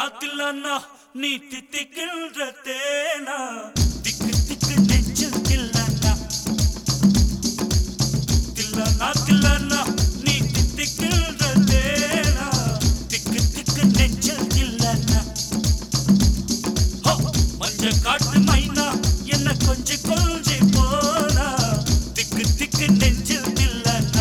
தில்லனா நீ தித்திக்கின்ற தேனா திக்கு திக்கு நெஞ்சில் தில்லனா தில்லனா தில்லனா நீ தித்திக்கின்ற தேனா திக்கு திக்கு நெஞ்சில் தில்லனா ஹோ, மஞ்ச காட்டு மைனா என்ன கொஞ்சி கொஞ்சி போனா திக்கு திக்கு நெஞ்சில் தில்லனா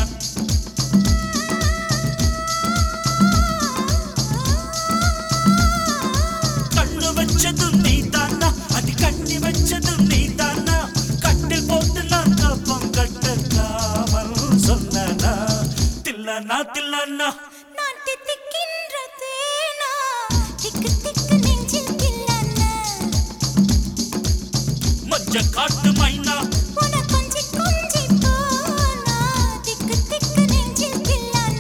கண்ணு வச்சதும் நீ தானா அது கண்ணி வச்சதும் நீ தானா கட்டில் போட்டு நான் கப்பம் கட்டலாமல் சொன்னா தில்லனா தில்லனா நான் தித்திக்கின்ற தேனா திக்கு திக்கு நெஞ்சில் தில்லன மஞ்ச காட்டு மைனா உன கொஞ்சி கொஞ்சி போனா திக்கு திக்கு நெஞ்சில் தில்லன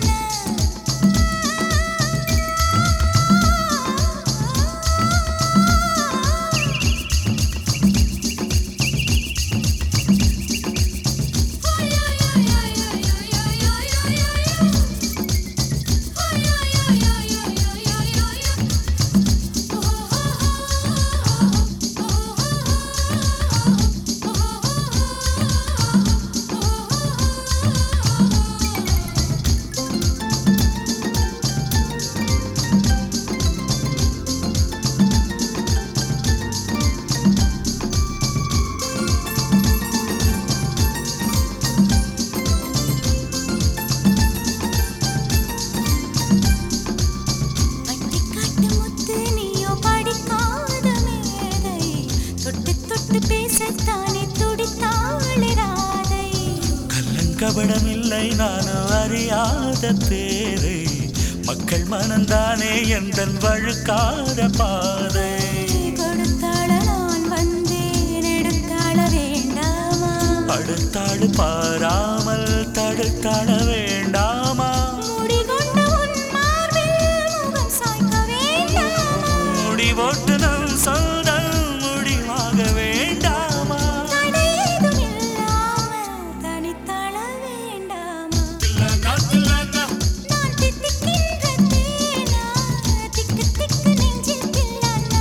பட்டிக்காட்டு முத்து நீயோ படிக்காத மேதை தொட்டு தொட்டு பேசத்தானே துடித்தாளே ராதை கள்ளங்கபடம் இல்லை நானும் அறியாத பேரை மக்கள் மனந்தானே எந்தன் வழுக்காத பாதை கொடுத்தாள நான் வந்தேன் எடுத்தாள வேண்டாமா அடுத்தாடு பாராமல் தடுத்தாட வேண்டாமா முடிகொண்ட உன் மார்பில் முகம் சாய்க்க வேண்டாமா முடி போட்டு நம் சொந்தம் முடிவாக வேண்டாமா தடையேதும் இல்லாமல் தனித்தாள வேண்டாமா தில்லனா, தில்லனா, நான் தித்திக்கின்ற தேனா திக்கு திக்கு நெஞ்சில் தில்லனா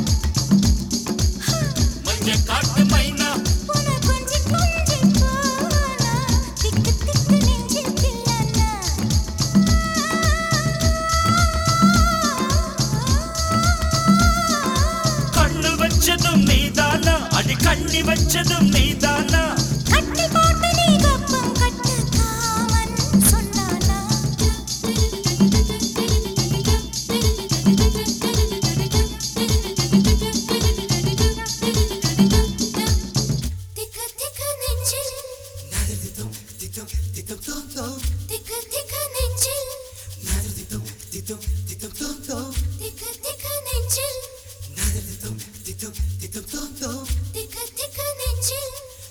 மஞ்ச காட்டு மைனா உன கொஞ்சி கொஞ்சி போனா திக்கு திக்கு நெஞ்சில் தில்லனா கண்ணு வச்சதும் நீதானா அடி கண்ணி வச்சதும் நீதானா கட்டி போட்டு நீ கப்பம் கட்டு காமன் சொன்னானா திக்கு திக்கு நெஞ்சில் திக்கு திக்கு நெஞ்சில் திக்கு திக்கு நெஞ்சில் திக்கு திக்கு நெஞ்சில்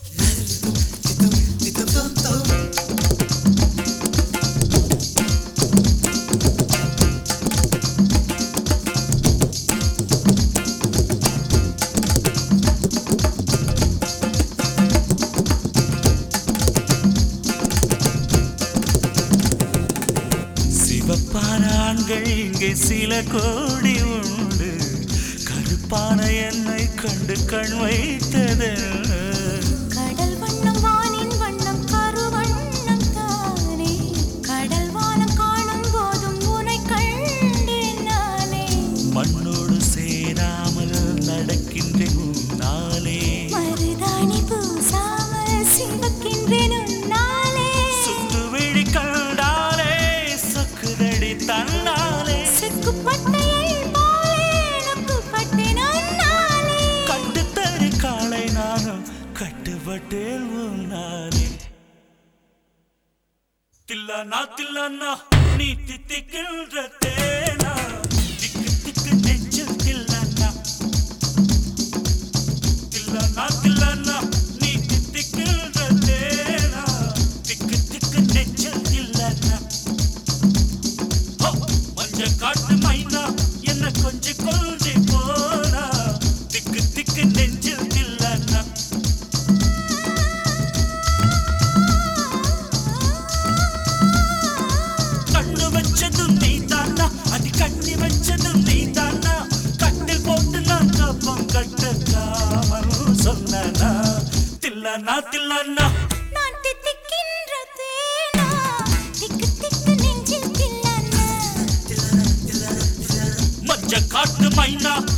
சிவப்பான ஆண்கள் இங்கே சில கோடி உண்டு கருப்பான என்னை கண்டு கண் வைத்தது கடல் வண்ணம் வானின் வண்ணம் கருவண்ணம் தானே கடல் வானம் காணும் போதும் உனை கண்டேன் நானே மண்ணோடு சேராமல் நடக்கின்றேன் உன்னாலே மருதாணி பூசாமல் சிவக்கின்றேன் உன்னாலே சுத்து விழி கண்டாலே சொக்குதடி தன்னாலே செக்குப்பட்டையை போலே நொக்குப்பட்டேன் உன்னாலே கட்டுத்தறி காலை நானும் கட்டுப்பட்டேன் உன்னாலே தில்லனா தில்லனா நீ தித்திக்கின்ற தேனா திக்கு திக்கு நெஞ்சில் தில்லனா தில்லனா தில்லனா நீ தித்திக்கின்ற தேனா திக்கு திக்கு நெஞ்சில் தில்லனா ஹோ, மஞ்ச காட்டு மைனா என்ன கொஞ்சி கொஞ்சி போனா திக்கு திக்கு நெஞ்சில் தில்லனா கண்ணு வச்சதும் நீ தானா அது கண்ணி வச்சதும் நீ தானா மைனா